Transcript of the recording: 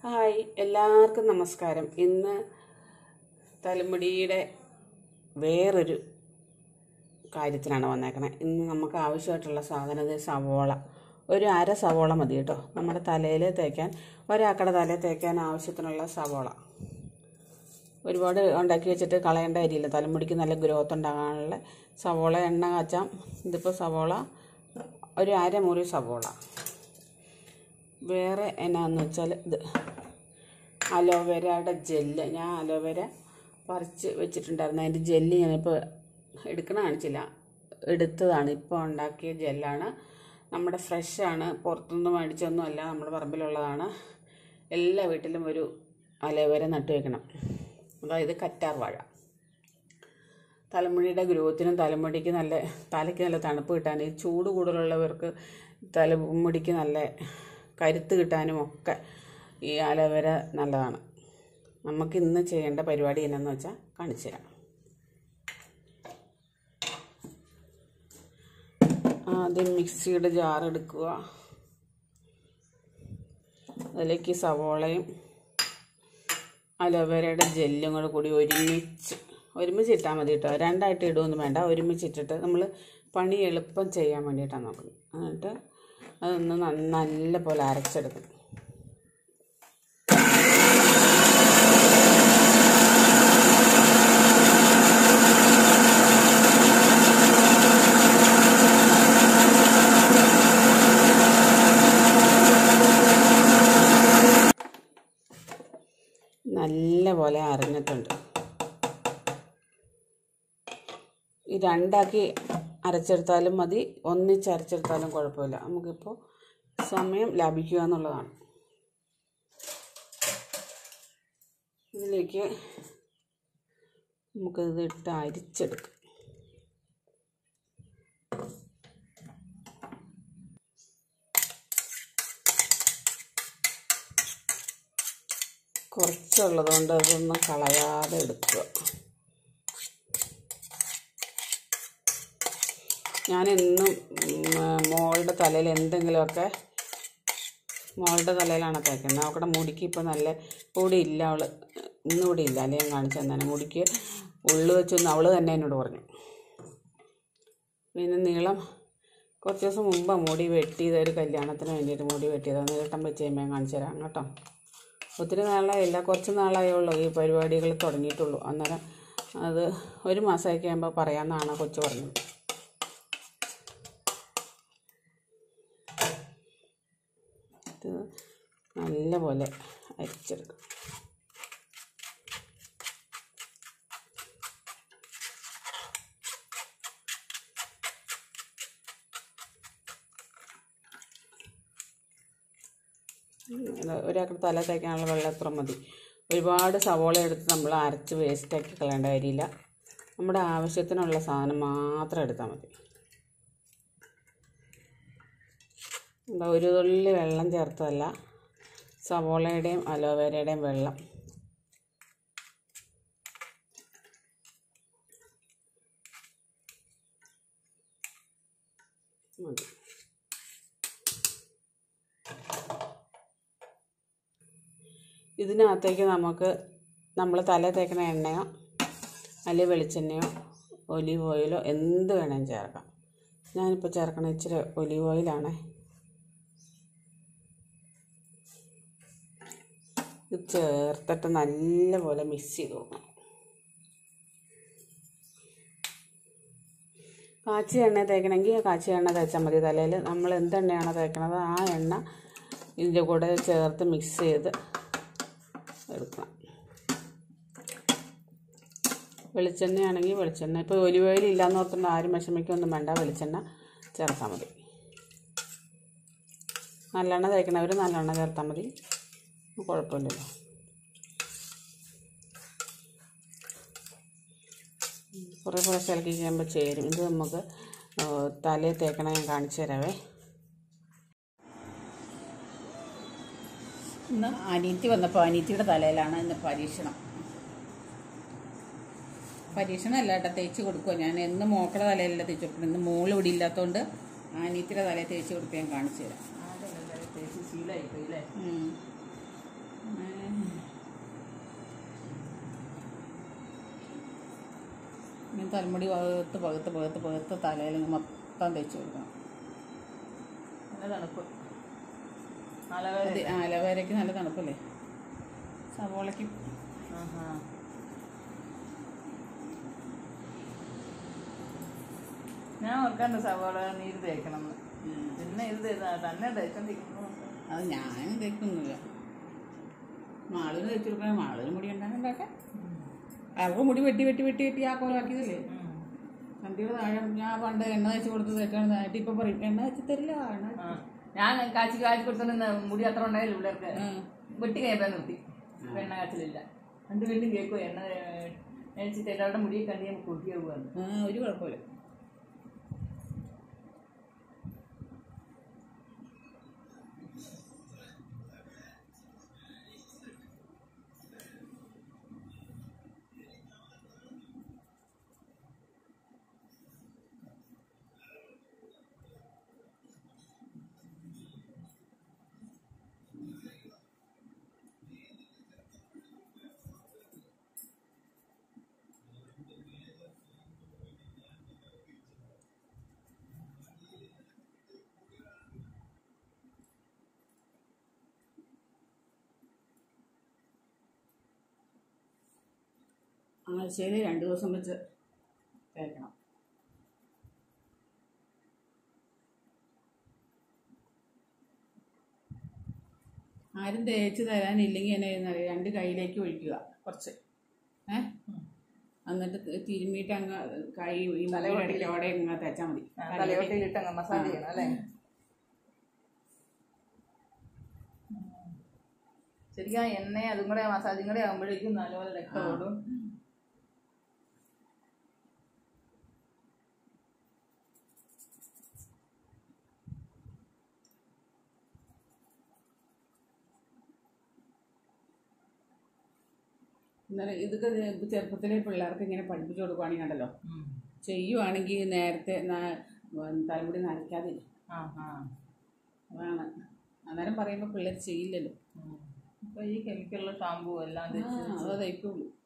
Hi എല്ലാവർക്കും നമസ്കാരം ഇന്ന് തലമുടിയുടെ വേറൊരു കാര്യത്തിനാണ് വന്നേക്കണേ ഇന്ന് നമുക്ക് ആവശ്യമായിട്ടുള്ള സാധനം ഇത് സവോള ഒരു അര സവോള മതി കേട്ടോ നമ്മുടെ തലയിൽ തേക്കാൻ ഒരാക്കടെ തലയിൽ തേക്കാൻ ആവശ്യത്തിനുള്ള സവോള ഒരുപാട് ഉണ്ടാക്കി വെച്ചിട്ട് കളയേണ്ട കാര്യമില്ല തലമുടിക്ക് നല്ല ഗ്രോത്ത് ഉണ്ടാകാനുള്ള സവോള എണ്ണ കാച്ചാം ഇതിപ്പോൾ സവോള ഒരു അരമുറി സവോള വേറെ എന്നാന്ന് വെച്ചാൽ ഇത് അലോവേരയുടെ ജെല്ല് ഞാൻ അലോവേര പറിച്ച് വെച്ചിട്ടുണ്ടായിരുന്നു അതിൻ്റെ ജെല്ല് ഞാനിപ്പോൾ എടുക്കണ കാണിച്ചില്ല എടുത്തതാണ് ഇപ്പോൾ ഉണ്ടാക്കിയ ജെല്ലാണ് നമ്മുടെ ഫ്രഷാണ് പുറത്തുനിന്ന് മേടിച്ചൊന്നുമല്ല നമ്മുടെ പറമ്പിലുള്ളതാണ് എല്ലാ വീട്ടിലും ഒരു അലോവേര നട്ടു വെക്കണം അതായത് കറ്റാർ വാഴ തലമുടിയുടെ ഗ്രോത്തിനും തലമുടിക്ക് നല്ല തലയ്ക്ക് നല്ല തണുപ്പ് കിട്ടാനും ഈ ചൂട് കൂടുതലുള്ളവർക്ക് തലമുടിക്ക് നല്ല കരുത്ത് കിട്ടാനും ഒക്കെ ഈ അലോവേര നല്ലതാണ് നമുക്ക് ഇന്ന് ചെയ്യേണ്ട പരിപാടി എന്നാന്ന് വെച്ചാൽ കാണിച്ചു തരാം ആദ്യം മിക്സിയുടെ ജാർ എടുക്കുക അതിലേക്ക് സവോളയും അലോവേരയുടെ ജെല്ലും കൂടെ കൂടി ഒരുമിച്ച് ഒരുമിച്ച് ഇട്ടാൽ മതി കേട്ടോ രണ്ടായിട്ട് ഇടുമൊന്നും വേണ്ട ഒരുമിച്ച് ഇട്ടിട്ട് നമ്മൾ പണി എളുപ്പം ചെയ്യാൻ വേണ്ടിയിട്ടാണ് നോക്കുന്നത് എന്നിട്ട് അതൊന്ന് നന്ന- നല്ല പോലെ അരച്ചെടുക്കും നല്ല പോലെ അരഞ്ഞിട്ടുണ്ട് ഈ രണ്ടാക്കി അരച്ചെടുത്താലും മതി ഒന്നിച്ച് അരച്ചെടുത്താലും കുഴപ്പമില്ല നമുക്കിപ്പോൾ സമയം ലാഭിക്കുക എന്നുള്ളതാണ് ഇതിലേക്ക് നമുക്കിത് ഇട്ട് അരിച്ചെടുക്കാം കുറച്ചുള്ളത് കൊണ്ട് അതൊന്നും കളയാതെ എടുക്കുക ഞാൻ എന്നും മോളുടെ തലയിൽ എന്തെങ്കിലുമൊക്കെ മോളുടെ തലയിലാണ് തേക്കുന്നത് അവളുടെ മുടിക്ക് ഇപ്പോൾ നല്ല കൂടി ഇല്ല അവൾ ഇന്നുകൂടി ഇല്ല അല്ലെങ്കിൽ ഞാൻ കാണിച്ചു തന്നെ മുടിക്ക് ഉള്ളു വെച്ചൊന്ന് അവൾ തന്നെ എന്നോട് പറഞ്ഞു പിന്നെ നീളം കുറച്ച് ദിവസം മുമ്പ് മുടി വെട്ടിയത് ഒരു കല്യാണത്തിന് വേണ്ടിയിട്ട് മുടി വെട്ടിയത് നീട്ടം വെച്ച് കഴിയുമ്പോൾ ഞാൻ കാണിച്ചു തരാം കേട്ടോ ഒത്തിരി നാളായില്ല കുറച്ച് നാളായേ ഉള്ളൂ ഈ പരിപാടികൾ തുടങ്ങിയിട്ടുള്ളൂ അന്നേരം അത് ഒരു മാസമൊക്കെ കഴിയുമ്പോൾ പറയാമെന്നാണ് കൊച്ചു പറഞ്ഞത് ഇത് നല്ല പോലെ അരിച്ചെടുക്കും ഒരാൾക്ക് തല തേക്കാനുള്ള വെള്ളം എത്ര മതി ഒരുപാട് സവോള എടുത്ത് നമ്മൾ അരച്ച് വേസ്റ്റാക്കി കളയേണ്ട കാര്യമില്ല നമ്മുടെ ആവശ്യത്തിനുള്ള സാധനം മാത്രം എടുത്താൽ മതി എന്താ ഒരു തുള്ളി വെള്ളം ചേർത്തതല്ല സവോളയുടെയും അലോവേരയുടെയും വെള്ളം മതി ഇതിനകത്തേക്ക് നമുക്ക് നമ്മൾ തല തേക്കണ എണ്ണയോ അല്ലെങ്കിൽ വെളിച്ചെണ്ണയോ ഒലീവ് ഓയിലോ എന്ത് വേണേലും ചേർക്കാം ഞാനിപ്പോൾ ചേർക്കണ ഇച്ചിരി ഒലീവ് ഓയിലാണ് ഇത് ചേർത്തിട്ട് നല്ലപോലെ മിക്സ് ചെയ്ത് കൊടുക്കണം കാച്ചിയ എണ്ണ തേക്കണമെങ്കിൽ കാച്ചിയ എണ്ണ തേച്ചാൽ മതി തലയിൽ നമ്മൾ എന്തെണ്ണയാണോ തേക്കണത് ആ എണ്ണ ഇതിൻ്റെ കൂടെ ചേർത്ത് മിക്സ് ചെയ്ത് എടുക്കണം വെളിച്ചെണ്ണയാണെങ്കിൽ വെളിച്ചെണ്ണ ഇപ്പോൾ ഒലിവ് ഓയിൽ ഇല്ലയെന്ന് ഓർത്തുകൊണ്ട് ആരും വിഷമിക്കൊന്നും വേണ്ട വെളിച്ചെണ്ണ ചേർത്താൽ മതി നല്ലെണ്ണ തേക്കണവർ നല്ലെണ്ണ ചേർത്താൽ മതി കുഴപ്പമില്ലല്ലോ കുറേ കുറേശ്ശെ ഇളക്കി കഴിയുമ്പോൾ ചേരും ഇത് നമുക്ക് തലയിൽ തേക്കണ ഞാൻ കാണിച്ചു തരാവേ ഇന്ന് അനീത്തി വന്നപ്പോൾ അനീത്തിയുടെ തലയിലാണ് ഇന്ന് പരീക്ഷണം പരീക്ഷണം അല്ല കേട്ടോ തേച്ച് കൊടുക്കുക ഞാൻ എന്ന് മോക്കടെ തലയിലല്ല തേച്ച് കൊടുക്കണം ഇന്ന് മോള് ഇവിടെ ഇല്ലാത്തതുകൊണ്ട് അനീത്തിയുടെ തലയിൽ തേച്ച് കൊടുത്ത് ഞാൻ കാണിച്ചു തരാം തേച്ച് ശീലമായി പോയില്ലേ ഉം. തലമുടി പകത്ത് പകത്ത് പകത്ത് പകത്ത് തലയിൽ മൊത്തം തേച്ച് കൊടുക്കണം നല്ല തണുപ്പ് അലവേര അത് ആലവേരയ്ക്ക് നല്ല തണുപ്പല്ലേ സവോളയ്ക്ക് ആഹാ. ഞാൻ ഓർക്കാണ്ട് സവാള നീര് തേക്കണം എന്ന് പിന്നെ ഇത് തേച്ചാ തന്നെ തേച്ചോണ്ടിരിക്കുന്നു അത് ഞാനും തേക്കൊന്നുമില്ല മാളിന് തേച്ച് കൊടുക്കാൻ മാളിന് മുടി ഉണ്ടാകാൻ ഉണ്ടാക്കാൻ അവർക്ക് മുടി വെട്ടി വെട്ടി വെട്ടി വെട്ടി ആ കോലാക്കിയതല്ലേ സന്ധ്യയുടെ താഴെ ഞാൻ പണ്ട് എണ്ണ തേച്ച് കൊടുത്ത് തേക്കാൻ ആയിട്ട് ഇപ്പം പറയും എണ്ണ വെച്ച് തരില്ല എണ്ണ ആ. ഞാൻ കാച്ചി കാച്ചി കൊടുത്തോണ്ട് മുടി അത്ര ഉണ്ടായില്ല ഇവിടെയൊക്കെ ആ. വെട്ടി കഴിയാൻ നിർത്തി ഇപ്പൊ എണ്ണ കാച്ചിലില്ല രണ്ട് വീണ്ടും കേൾക്കും എണ്ണ കഴിച്ചിട്ട് എല്ലാവരുടെ മുടി കണ്ടി നമുക്ക് കുട്ടിയാകുവാണ് ആ ഒരു കുഴപ്പമില്ല ആഴ്ചയിൽ രണ്ട് ദിവസം വെച്ച് തേക്കണം ആരും തേച്ച് തരാനില്ലെങ്കിൽ എന്നെ ചെയ്യുന്നത് രണ്ട് കൈയിലേക്ക് ഒഴിക്കുക കുറച്ച് ഏ എന്നിട്ട് തി- തിരുമ്മിയിട്ട് അങ്ങ് കൈ ഈ മുടിയുടെ അങ്ങ് തേച്ചാൽ മതി തലയോട്ടിയിലിട്ട് അങ്ങ് മസാജ് ചെയ്യണം അല്ലേ ശരിക്കും ആ എണ്ണ അതും കൂടെ മസാജും കൂടെ ആകുമ്പോഴേക്കും നല്ലപോലെ രക്തം ഓടും എന്നാലും ഇതൊക്കെ ചെറുപ്പത്തിലെ പിള്ളേർക്ക് ഇങ്ങനെ പഠിപ്പിച്ചു കൊടുക്കുവാണെങ്കിൽ ഉണ്ടല്ലോ ചെയ്യുവാണെങ്കിൽ നേരത്തെ ന- തലമുടി നനയ്ക്കാതെ ആ ആ അതാണ് അന്നേരം പറയുമ്പോൾ പിള്ളേർ ചെയ്യില്ലല്ലോ ഇപ്പൊ ഈ കെമിക്കലുള്ള ഷാമ്പൂ എല്ലാം ആ, തേച്ച് അത് തയ്ക്കുള്ളൂ